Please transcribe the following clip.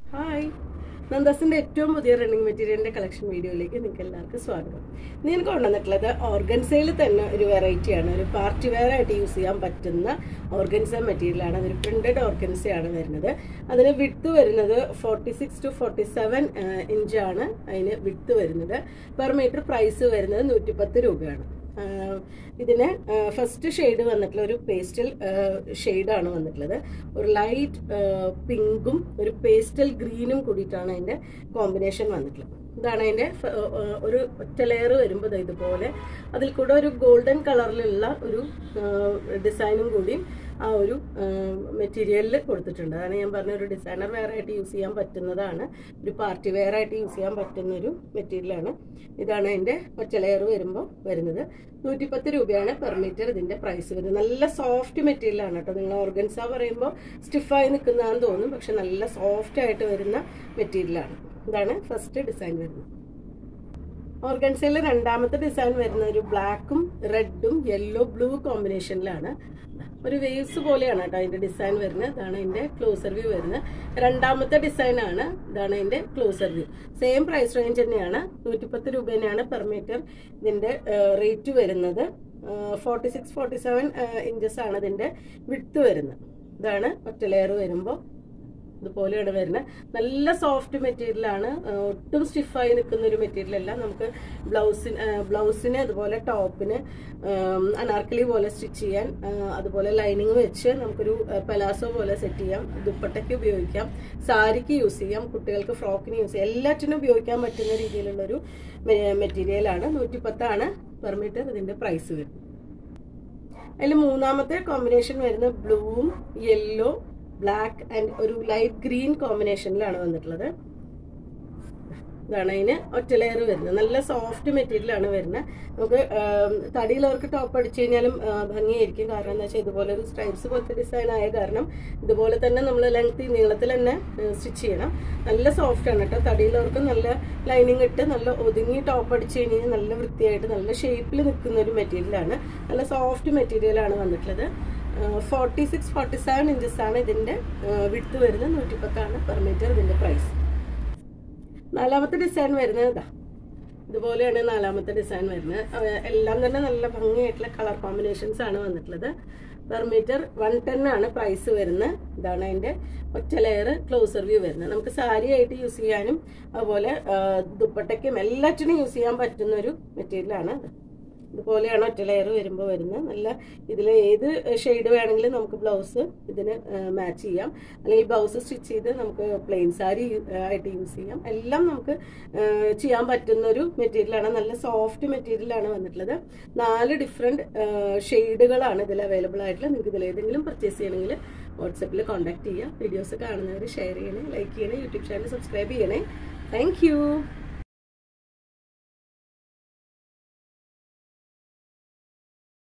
hi നന്ദാസിന്റെ ഏറ്റവും പുതിയ running മെറ്റീരിയലിന്റെ കളക്ഷൻ വീഡിയോയിലേക്ക് നിങ്ങൾക്ക് എല്ലാവർക്കും സ്വാഗതം ഇന്ന് ഞാൻ കൊണ്ടുവന്നിട്ടുള്ളത് ഓർഗൻസയിൽ തന്നെ ഒരു വെറൈറ്റിയാണ് ഒരു പാർട്ടി വെയർ ആയിട്ട് യൂസ് ചെയ്യാൻ പറ്റുന്ന ഓർഗൻസ മെറ്റീരിയലാണ് അതൊരു പ്രിന്റഡ് ഓർഗൻസയാണ് വരുന്നത് അതിന് വിട്ട് വരുന്നത് forty six to forty seven ഇഞ്ചാണ് അതിന് വിട്ട് വരുന്നത് പെർ മീറ്റർ പ്രൈസ് വരുന്നത് നൂറ്റിപ്പത്ത് രൂപയാണ് ആഹ് ഇതിന് ഫസ്റ്റ് ഷെയ്ഡ് വന്നിട്ടുള്ള ഒരു പേസ്റ്റൽ ഷെയ്ഡാണ് വന്നിട്ടുള്ളത് ഒരു ലൈറ്റ് പിങ്കും ഒരു പേസ്റ്റൽ ഗ്രീനും കൂടിയിട്ടാണ് അതിൻ്റെ കോമ്പിനേഷൻ വന്നിട്ടുള്ളത് ഇതാണ് അതിൻ്റെ ഫ- ആഹ് ഒരു ഒറ്റ ലെയർ വരുമ്പോൾ ദേ ഇതുപോലെ അതിൽ കൂടെ ഒരു ഗോൾഡൻ കളറിലുള്ള ഒരു ഡിസൈനും കൂടിയും ആ ഒരു മെറ്റീരിയലിൽ കൊടുത്തിട്ടുണ്ട് അതാണ് ഞാൻ പറഞ്ഞ ഒരു ഡിസൈനർ വെയർ ആയിട്ട് യൂസ് ചെയ്യാൻ പറ്റുന്നതാണ് ഒരു പാർട്ടി വെയർ ആയിട്ട് യൂസ് ചെയ്യാൻ പറ്റുന്ന ഒരു മെറ്റീരിയലാണ് ഇതാണ് അതിൻ്റെ ഒറ്റ ലെയർ വരുമ്പോൾ വരുന്നത് നൂറ്റിപ്പത്ത് രൂപയാണ് പെർ മീറ്റർ ഇതിൻ്റെ പ്രൈസ് വരുന്നത് നല്ല സോഫ്റ്റ് മെറ്റീരിയലാണ് കേട്ടോ നിങ്ങൾ ഓർഗൻസ പറയുമ്പോൾ സ്റ്റിഫായി നിൽക്കുന്നതാണെന്ന് തോന്നും പക്ഷെ നല്ല സോഫ്റ്റ് ആയിട്ട് വരുന്ന മെറ്റീരിയലാണ് ഇതാണ് ഫസ്റ്റ് ഡിസൈൻ വരുന്നത് ഓർഗൻസയിൽ രണ്ടാമത്തെ ഡിസൈൻ വരുന്ന ഒരു ബ്ലാക്കും റെഡും യെല്ലോ ബ്ലൂ കോമ്പിനേഷനിലാണ് ഒരു വേവ്സ് പോലെയാണ് കേട്ടോ അതിന്റെ ഡിസൈൻ വരുന്നത് ഇതാണ് അതിന്റെ ക്ലോസർ വ്യൂ വരുന്നത് രണ്ടാമത്തെ ഡിസൈൻ ആണ് ഇതാണ് അതിന്റെ closer view same price range തന്നെയാണ് നൂറ്റിപ്പത്ത് രൂപ തന്നെയാണ് പെർ മീറ്റർ ഇതിന്റെ റേറ്റ് വരുന്നത് forty six forty seven inches ആണ് ഇതിന്റെ വിട്ട് വരുന്നത് ഇതാണ് ഒറ്റ ലെയർ വരുമ്പോൾ ഇതുപോലെയാണ് വരുന്നത് നല്ല സോഫ്റ്റ് മെറ്റീരിയലാണ് ഒട്ടും സ്റ്റിഫായി നിൽക്കുന്ന ഒരു മെറ്റീരിയൽ അല്ല നമുക്ക് ബ്ലൗസിന് ബ്ലൗസിന് അതുപോലെ ടോപ്പിന് അനാർക്കലി പോലെ സ്റ്റിച്ച് ചെയ്യാൻ ആ, അതുപോലെ ലൈനിങ് വെച്ച് നമുക്കൊരു പലാസോ പോലെ സെറ്റ് ചെയ്യാം ദുപ്പട്ടയ്ക്ക് ഉപയോഗിക്കാം സാരിക്ക് യൂസ് ചെയ്യാം കുട്ടികൾക്ക് ഫ്രോക്കിന് യൂസ് ചെയ്യാം എല്ലാറ്റിനും ഉപയോഗിക്കാൻ പറ്റുന്ന രീതിയിലുള്ളൊരു മെറ്റീരിയലാണ് നൂറ്റിപ്പത്താണ് പെർ മീറ്റർ ഇതിന്റെ പ്രൈസ് വരുന്നത് അതിൽ മൂന്നാമത്തെ കോമ്പിനേഷൻ വരുന്ന ബ്ലൂവും യെല്ലോ ബ്ലാക്ക് ആൻഡ് ഒരു ലൈറ്റ് ഗ്രീൻ കോമ്പിനേഷനിലാണ് വന്നിട്ടുള്ളത് ഇതാണ് അതിന് ഒറ്റ ലെയർ വരുന്നത് നല്ല സോഫ്റ്റ് മെറ്റീരിയൽ ആണ് വരുന്നത് നമുക്ക് ആം, തടിയിലവർക്ക് ടോപ്പ് അടിച്ചു കഴിഞ്ഞാലും ആ, ഭംഗിയായിരിക്കും കാരണം എന്താ വെച്ചാൽ ഇതുപോലെ ഒരു സ്ട്രൈപ്സ് പോലത്തെ ഡിസൈൻ ആയ കാരണം ഇതുപോലെ തന്നെ നമ്മൾ ലെങ്ത് നീളത്തിൽ തന്നെ സ്റ്റിച്ച് ചെയ്യണം നല്ല സോഫ്റ്റ് ആണ് കേട്ടോ തടിയിലവർക്ക് നല്ല ലൈനിങ് ഇട്ട് നല്ല ഒതുങ്ങി ടോപ്പ് അടിച്ചു കഴിഞ്ഞാൽ നല്ല വൃത്തിയായിട്ട് നല്ല ഷേപ്പിൽ നിൽക്കുന്ന ഒരു മെറ്റീരിയലാണ് നല്ല സോഫ്റ്റ് മെറ്റീരിയലാണ് വന്നിട്ടുള്ളത് forty six forty seven inches ആണ് ഇതിന്റെ വിട്ട് വരുന്നത് നൂറ്റിപ്പത്താണ് പെർ മീറ്റർ ഇതിന്റെ പ്രൈസ് നാലാമത്തെ ഡിസൈൻ വരുന്നത് ഇതാ ഇതുപോലെയാണ് നാലാമത്തെ ഡിസൈൻ വരുന്നത് അവ- എല്ലാം തന്നെ നല്ല ഭംഗിയായിട്ടുള്ള കളർ കോമ്പിനേഷൻസ് ആണ് വന്നിട്ടുള്ളത് പെർ മീറ്റർ വൺ ടെൻ ആണ് പ്രൈസ് വരുന്നത് ഇതാണ് അതിന്റെ ഒറ്റ ലെയർ ക്ലോസർ വ്യൂ വരുന്നത് നമുക്ക് സാരി ആയിട്ട് യൂസ് ചെയ്യാനും അതുപോലെ ആ, ദുപ്പട്ടയ്ക്കും എല്ലാറ്റിനും യൂസ് ചെയ്യാൻ പറ്റുന്ന ഒരു മെറ്റീരിയലാണ് ഇതുപോലെയാണ് ഒറ്റ ലെയർ വരുമ്പോൾ വരുന്നത് നല്ല ഇതിൽ ഏത് ഷെയ്ഡ് വേണമെങ്കിലും നമുക്ക് ബ്ലൗസ് ഇതിന് മാച്ച് ചെയ്യാം അല്ലെങ്കിൽ ബ്ലൗസ് സ്റ്റിച്ച് ചെയ്ത് നമുക്ക് പ്ലെയിൻ സാരി ആയിട്ട് യൂസ് ചെയ്യാം എല്ലാം നമുക്ക് ആ, ചെയ്യാൻ പറ്റുന്ന ഒരു മെറ്റീരിയലാണ് നല്ല സോഫ്റ്റ് മെറ്റീരിയലാണ് വന്നിട്ടുള്ളത് നാല് ഡിഫറെൻറ്റ് ഷെയ്ഡുകളാണ് ഇതിൽ അവൈലബിൾ ആയിട്ടുള്ളത് നിങ്ങൾക്ക് ഇതിൽ ഏതെങ്കിലും പർച്ചേസ് ചെയ്യണമെങ്കിൽ വാട്സപ്പിൽ കോൺടാക്ട് ചെയ്യുക വീഡിയോസ് കാണുന്നവർ ഷെയർ ചെയ്യണേ ലൈക്ക് ചെയ്യണേ യൂട്യൂബ് ചാനൽ സബ്സ്ക്രൈബ് ചെയ്യണേ താങ്ക്